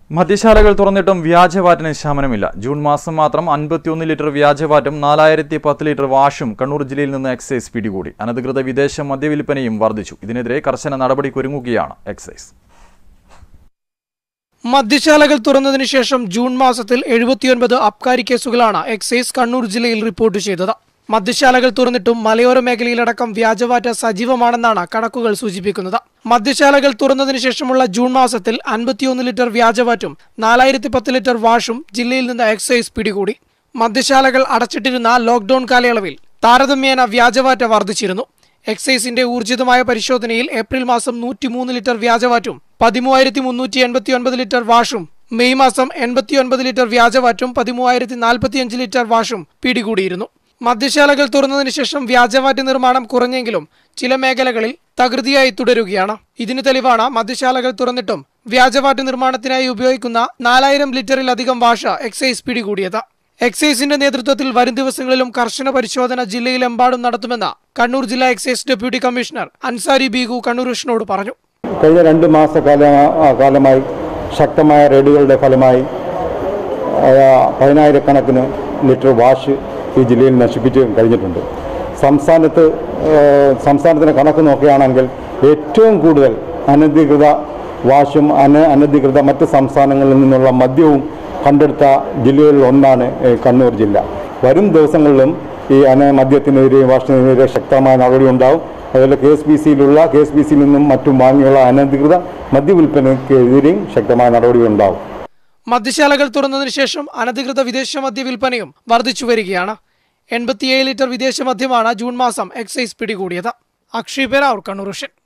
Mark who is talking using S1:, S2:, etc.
S1: മദ്യശാലകൾ തുറന്നിട്ടും വ്യാജവാറ്റിന് ശമനമില്ല June മാസം മാത്രം അൻപത്തിയൊന്ന് ലിറ്റർ വ്യാജവാറ്റും നാലായിരത്തി പത്ത് ലിറ്റർ വാഷും കണ്ണൂർ ജില്ലയിൽ നിന്ന് എക്സൈസ് പിടികൂടി അനധികൃത വിദേശ മദ്യവിൽപ്പനയും വർദ്ധിച്ചു ഇതിനെതിരെ കർശന നടപടിക്കൊരുങ്ങുകയാണ് എക്സൈസ്
S2: മദ്യശാലകൾ തുറന്നതിനു ശേഷം ജൂൺ മാസത്തിൽ എഴുപത്തിയൊൻപത് അബ്കാരി കേസുകളാണ് എക്സൈസ് കണ്ണൂർ ജില്ലയിൽ റിപ്പോർട്ട് ചെയ്തത് മദ്യശാലകൾ തുറന്നിട്ടും മലയോര മേഖലയിലടക്കം വ്യാജവാറ്റ സജീവമാണെന്നാണ് കണക്കുകൾ സൂചിപ്പിക്കുന്നത് മദ്യശാലകൾ തുറന്നതിനു ശേഷമുള്ള ജൂൺ മാസത്തിൽ അൻപത്തിയൊന്ന് ലിറ്റർ വ്യാജവാറ്റും നാലായിരത്തി പത്ത് ലിറ്റർ വാഷും ജില്ലയിൽ നിന്ന് എക്സൈസ് പിടികൂടി മദ്യശാലകൾ അടച്ചിട്ടിരുന്ന ലോക്ഡൌൺ കാലയളവിൽ താരതമ്യേന വ്യാജവാറ്റ വർദ്ധിച്ചിരുന്നു എക്സൈസിന്റെ ഊർജിതമായ പരിശോധനയിൽ ഏപ്രിൽ മാസം നൂറ്റിമൂന്ന് ലിറ്റർ വ്യാജവാറ്റും പതിമൂവായിരത്തി മുന്നൂറ്റി എൺപത്തി ഒൻപത് ലിറ്റർ വാഷും മെയ് മാസം എൺപത്തി ഒൻപത് ലിറ്റർ വ്യാജവാറ്റും പതിമൂവായിരത്തി നാൽപ്പത്തിയഞ്ച് ലിറ്റർ വാഷും പിടികൂടിയിരുന്നു മദ്യശാലകൾ തുറന്നതിന് ശേഷം വ്യാജവാറ്റ് നിർമ്മാണം കുറഞ്ഞെങ്കിലും ചില മേഖലകളിൽ തകൃതിയായി തുടരുകയാണ് ഇതിന് തെളിവാണ് മദ്യശാലകൾ തുറന്നിട്ടും വ്യാജവാറ്റ് നിർമ്മാണത്തിനായി ഉപയോഗിക്കുന്ന നാലായിരം ലിറ്ററിലധികം വാഷ എക്സൈസ് പിടികൂടിയത് എക്സൈസിന്റെ നേതൃത്വത്തിൽ വരും ദിവസങ്ങളിലും കർശന പരിശോധന ജില്ലയിലെമ്പാടും നടത്തുമെന്ന് കണ്ണൂർ ജില്ലാ excise deputy commissioner Ansari Beegu Kannur വിഷ്ണുവോട് പറഞ്ഞു
S3: കഴിഞ്ഞ രണ്ട് മാസക്കാല ആ, കാലമായി ശക്തമായ റെയ്ഡുകളുടെ ഫലമായി ആ, പതിനായിരക്കണക്കിന് ലിറ്റർ വാഷ് ഈ ജില്ലയിൽ നശിപ്പിച്ച് കഴിഞ്ഞിട്ടുണ്ട് സംസ്ഥാനത്ത് ആ, സംസ്ഥാനത്തിന് കണക്ക് നോക്കുകയാണെങ്കിൽ ഏറ്റവും കൂടുതൽ അനധികൃത വാഷും അന അനധികൃത മറ്റ് സംസ്ഥാനങ്ങളിൽ നിന്നുള്ള മദ്യവും കണ്ടെടുത്ത ജില്ലകളിൽ ഒന്നാണ് ഏ, കണ്ണൂർ ജില്ല വരും ദിവസങ്ങളിലും ഈ അന മദ്യത്തിനെതിരെയും വാഷിനെതിരെ ശക്തമായ നടപടി ഉണ്ടാവും അതുപോലെ കെ എസ് ബി സിയിലുള്ള കെ എസ് ബി സിയിൽ നിന്നും മറ്റും വാങ്ങിയുള്ള അനധികൃത മദ്യവിൽപ്പനയ്ക്കെതിരെയും ശക്തമായ നടപടി ഉണ്ടാവും
S2: മദ്യശാലകൾ തുറന്നതിന് ശേഷം അനധികൃത വിദേശ മദ്യ വിൽപ്പനയും വർദ്ധിച്ചു വരികയാണ് എൺപത്തിയേഴ് ലിറ്റർ വിദേശ മദ്യമാണ് ജൂൺ മാസം എക്സൈസ് പിടികൂടിയത് അക്ഷയ് പേരാവൂർ കണ്ണൂർ വിഷൻ